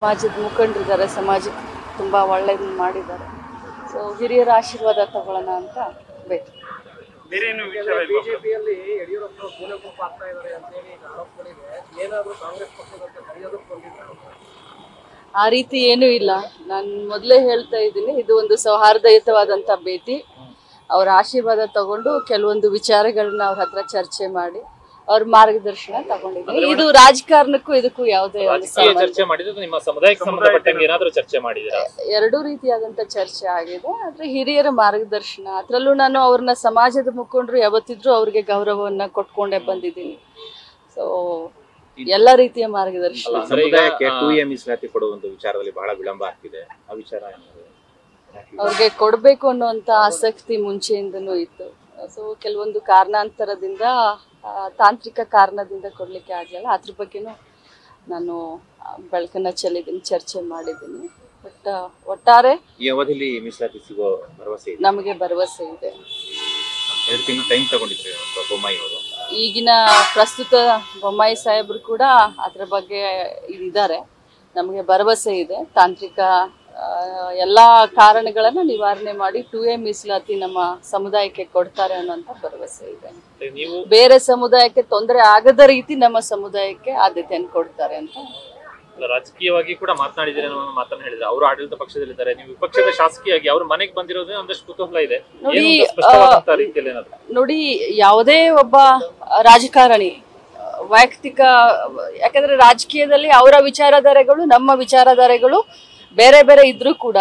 ಸಮಾಜದ ಮುಖಂಡರಿದ್ದಾರೆ ಸಮಾಜಕ್ಕೆ ತುಂಬ ಒಳ್ಳೇದು ಮಾಡಿದ್ದಾರೆ ಸೊ ಹಿರಿಯರ ಆಶೀರ್ವಾದ ತಗೊಳ್ಳೋಣ ಅಂತ ಬೇಕು ಬೇರೆ ಏನು ವಿಚಾರ ಇಲ್ವಾ? ಬಿಜೆಪಿಯಲ್ಲಿ ಯಡಿಯೂರಪ್ಪ ಪೂನಗುಂಪ ಆಗ್ತಾ ಇದ್ದಾರೆ ಅಂತೇಳಿ ಈಗ ಆರೋಪಗಳಿದೆ ಏನಾದರೂ ಕಾಂಗ್ರೆಸ್ ಪಕ್ಷದಂತೆ ಕರೆಯೋದಕ್ಕೆ ಬಂದಿದ್ದಾರೆ ಆ ರೀತಿ ಏನೂ ಇಲ್ಲ ನಾನು ಮೊದಲೇ ಹೇಳ್ತಾ ಇದ್ದೀನಿ ಇದು ಒಂದು ಸೌಹಾರ್ದಯುತವಾದಂಥ ಭೇಟಿ ಅವರ ಆಶೀರ್ವಾದ ತಗೊಂಡು ಕೆಲವೊಂದು ವಿಚಾರಗಳನ್ನ ಅವ್ರ ಹತ್ರ ಚರ್ಚೆ ಮಾಡಿ ಅವ್ರ ಮಾರ್ಗದರ್ಶನ ತಗೊಂಡಿದ್ದೀನಿ ಇದು ರಾಜಕಾರಣಕ್ಕೂ ಇದಕ್ಕೂ ಯಾವುದೇ ಒಂದು ರಾಜಕೀಯ ಸಂಬಂಧ ಚರ್ಚೆ ಮಾಡಿದ್ರೆ ನಿಮ್ಮ ಸಮುದಾಯಕ್ಕೆ ಸಂಬಂಧಪಟ್ಟಂಗೆ ಏನಾದ್ರೂ ಚರ್ಚೆ ಮಾಡಿದ್ದೀರಾ ಎರಡೂ ರೀತಿಯಾದಂಥ ಚರ್ಚೆ ಆಗಿದೆ ಆದರೆ ಹಿರಿಯರ ಮಾರ್ಗದರ್ಶನ ಅದರಲ್ಲೂ ನಾನು ಅವ್ರನ್ನ ಸಮಾಜದ ಮುಖಂಡರು ಯಾವತ್ತಿದ್ರೂ ಅವ್ರಿಗೆ ಗೌರವವನ್ನು ಕೊಟ್ಕೊಂಡೇ ಬಂದಿದ್ದೀನಿ ಸೊ ಎಲ್ಲ ರೀತಿಯ ಮಾರ್ಗದರ್ಶನ ಅಂದ್ರೆ ಈಗ, ಸಮುದಾಯಕ್ಕೆ ಆ, ಟೂ ಎ ಮೀಸಲಾತಿ ಕೊಡುವಂತ ವಿಚಾರದಲ್ಲಿ ಬಹಳ ವಿಳಂಬ ಆಗ್ತಿದೆ ಆ ವಿಚಾರ ಏನಾದ್ರು? ಅವ್ರಿಗೆ ಕೊಡಬೇಕು ಅನ್ನುವಂಥ ಆಸಕ್ತಿ ಮುಂಚೆಯಿಂದನೂ ಇತ್ತು ಸೊ ಕೆಲವೊಂದು ಕಾರಣಾಂತರದಿಂದ ಆ, ತಾಂತ್ರಿಕ ಕಾರಣದಿಂದ ಕೊಡಲಿಕ್ಕೆ ಆಗಲಿಲ್ಲ ಅದ್ರ ಬಗ್ಗೆನೂ ನಾನು ಆ, ಬೆಳಕನ್ನ ಚೆಲ್ಲಿದ್ದೀನಿ ಚರ್ಚೆ ಮಾಡಿದ್ದೀನಿ ಬಟ್ ಒಟ್ಟಾರೆ ಈ ಅವಧಿಯಲ್ಲಿ ಮೀಸಲಾತಿ ಸಿಗೋ ಭರವಸೆ ಇದೆ ನಮಗೆ ಭರವಸೆ ಇದೆ ಎರಡು ತಿಂಗಳು ಟೈಮ್ ತಗೊಂಡಿದ್ರು ಬೊಮ್ಮಾಯಿ ಅವರು ಈಗಿನ ಪ್ರಸ್ತುತ ಬೊಮ್ಮಾಯಿ ಸಾಹೇಬರು ಕೂಡ ಅದ್ರ ಬಗ್ಗೆ ಇದ್ದಾರೆ ನಮಗೆ ಭರವಸೆ ಇದೆ ತಾಂತ್ರಿಕ ಆ, ಎಲ್ಲ ಕಾರಣಗಳನ್ನು ನಿವಾರಣೆ ಮಾಡಿ ಟು ಎ ಮೀಸಲಾತಿ ನಮ್ಮ ಸಮುದಾಯಕ್ಕೆ ಕೊಡ್ತಾರೆ ಅನ್ನೋಂಥ ಭರವಸೆ ಇದೆ ನೀವು ಬೇರೆ ಸಮುದಾಯಕ್ಕೆ ತೊಂದರೆ ಆಗದ ರೀತಿ ನಮ್ಮ ಸಮುದಾಯಕ್ಕೆ ಆದ್ಯತೆಯನ್ನು ಕೊಡ್ತಾರೆ ಅಂತ ರಾಜಕೀಯವಾಗಿ ಕೂಡ ಮಾತನಾಡಿದ್ರೆ ಅನ್ನೋ ಒಂದು ಮಾತನ್ನ ಹೇಳಿದ್ರೆ ಅವರು ಆಡಳಿತ ಪಕ್ಷದಲ್ಲಿದ್ದಾರೆ ನೀವು ವಿಪಕ್ಷದ ಶಾಸಕಿಯಾಗಿ ಅವ್ರ ಮನೆಗೆ ಬಂದಿರೋದೇ ಒಂದಷ್ಟು ಕುತೂಹಲ ಇದೆ ನೋಡಿ, ಏನು ಒಂದು ಸ್ಪಷ್ಟವಾದಂತ ರೀತಿಯಲ್ಲಿ ಏನಾದ್ರು ನೋಡಿ ಯಾವುದೇ ಒಬ್ಬ ರಾಜಕಾರಣಿ ವೈಯಕ್ತಿಕ ಯಾಕಂದ್ರೆ ರಾಜಕೀಯದಲ್ಲಿ ಅವರ ವಿಚಾರಧಾರೆಗಳು ನಮ್ಮ ವಿಚಾರಧಾರೆಗಳು ಬೇರೆ ಬೇರೆ ಇದ್ರೂ ಕೂಡ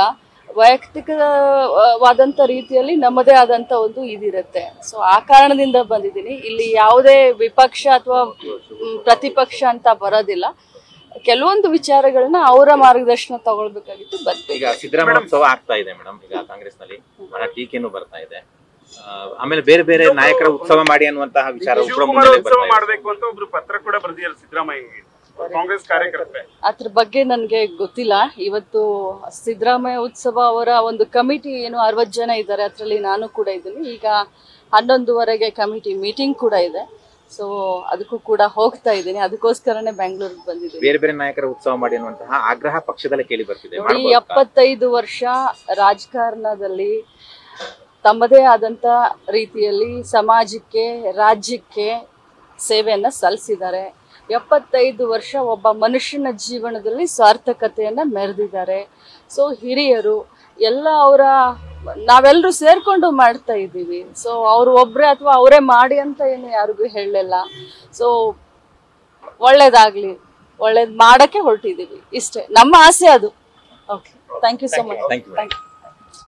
ವೈಯಕ್ತಿಕವಾದಂಥ ರೀತಿಯಲ್ಲಿ ನಮ್ಮದೇ ಆದಂಥ ಒಂದು ಇದಿರುತ್ತೆ ಸೊ ಆ ಕಾರಣದಿಂದ ಬಂದಿದ್ದೀನಿ ಇಲ್ಲಿ ಯಾವುದೇ ವಿಪಕ್ಷ ಅಥವಾ ಪ್ರತಿಪಕ್ಷ ಅಂತ ಬರೋದಿಲ್ಲ ಕೆಲವೊಂದು ವಿಚಾರಗಳನ್ನ ಅವರ ಮಾರ್ಗದರ್ಶನ ತಗೊಳ್ಬೇಕಾಗಿತ್ತು ಬರ್ಬೇಕು ಈಗ ಸಿದ್ದರಾಮಯ್ಯ ಉತ್ಸವ ಆಗ್ತಾ ಇದೆ ಮೇಡಮ್ ಈಗ ಕಾಂಗ್ರೆಸ್ ನಲ್ಲಿ ಬಹಳ ಟೀಕೆನೂ ಬರ್ತಾ ಇದೆ ಆ, ಆಮೇಲೆ ಬೇರೆ ಬೇರೆ ನಾಯಕರ ಉತ್ಸವ ಮಾಡಿ ಅನ್ನುವಂತಹ ವಿಚಾರ ಕೂಡ ಶಿವಕುಮಾರ್ ಮುನ್ನೆಲೆಗೆ ಉತ್ಸವ ಬರ್ತಾ ಇದೆ. ಮಾಡ್ಬೇಕು ಅಂತ ಒಬ್ರು ಪತ್ರ ಕೂಡ ಬರ್ದಿದ್ದಾರೆ ಸಿದ್ದರಾಮಯ್ಯ ಕಾಂಗ್ರೆಸ್ ಕಾರ್ಯಕರ್ತೆ ಅದ್ರ ಬಗ್ಗೆ ನನಗೆ ಗೊತ್ತಿಲ್ಲ ಇವತ್ತು ಸಿದ್ದರಾಮಯ್ಯ ಉತ್ಸವ ಅವರ ಒಂದು ಕಮಿಟಿ ಏನು ಅರವತ್ತು ಜನ ಇದ್ದಾರೆ ಅದರಲ್ಲಿ ನಾನು ಕೂಡ ಇದ್ದೀನಿ ಈಗ ಹನ್ನೊಂದುವರೆಗೆ ಕಮಿಟಿ ಮೀಟಿಂಗ್ ಕೂಡ ಇದೆ ಸೊ ಅದಕ್ಕೂ ಕೂಡ ಹೋಗ್ತಾ ಇದ್ದೀನಿ ಅದಕ್ಕೋಸ್ಕರನೇ ಬೆಂಗಳೂರಿಗೆ ಬಂದಿದ್ದೀನಿ ಬೇರೆ ಬೇರೆ ನಾಯಕರ ಉತ್ಸವ ಮಾಡಿ ಅನ್ನುವಂತಹ ಆಗ್ರಹ ಪಕ್ಷದಲ್ಲೇ ಕೇಳಿ ಬರ್ತಿದೆ ನೋಡಿ ಮಾಡ್ಬೋದಾ? ಎಪ್ಪತ್ತೈದು ವರ್ಷ ರಾಜಕಾರಣದಲ್ಲಿ ತಮ್ಮದೇ ಆದಂಥ ರೀತಿಯಲ್ಲಿ ಸಮಾಜಕ್ಕೆ ರಾಜ್ಯಕ್ಕೆ ಸೇವೆಯನ್ನ ಸಲ್ಲಿಸಿದ್ದಾರೆ ಎಪ್ಪತ್ತೈದು ವರ್ಷ ಒಬ್ಬ ಮನುಷ್ಯನ ಜೀವನದಲ್ಲಿ ಸಾರ್ಥಕತೆಯನ್ನ ಮೆರೆದಿದ್ದಾರೆ ಸೊ ಹಿರಿಯರು ಎಲ್ಲ ಅವರ ನಾವೆಲ್ಲರೂ ಸೇರ್ಕೊಂಡು ಮಾಡ್ತಾ ಇದ್ದೀವಿ ಸೊ ಅವ್ರು ಒಬ್ಬರೇ ಅಥವಾ ಅವರೇ ಮಾಡಿ ಅಂತ ಏನು ಯಾರಿಗೂ ಹೇಳಲಿಲ್ಲ ಸೊ ಒಳ್ಳೇದಾಗ್ಲಿ ಒಳ್ಳೇದು ಮಾಡಕ್ಕೆ ಹೊರಟಿದ್ದೀವಿ ಇಷ್ಟೇ ನಮ್ಮ ಆಸೆ ಅದು okay thank you so much Thank you. Thank you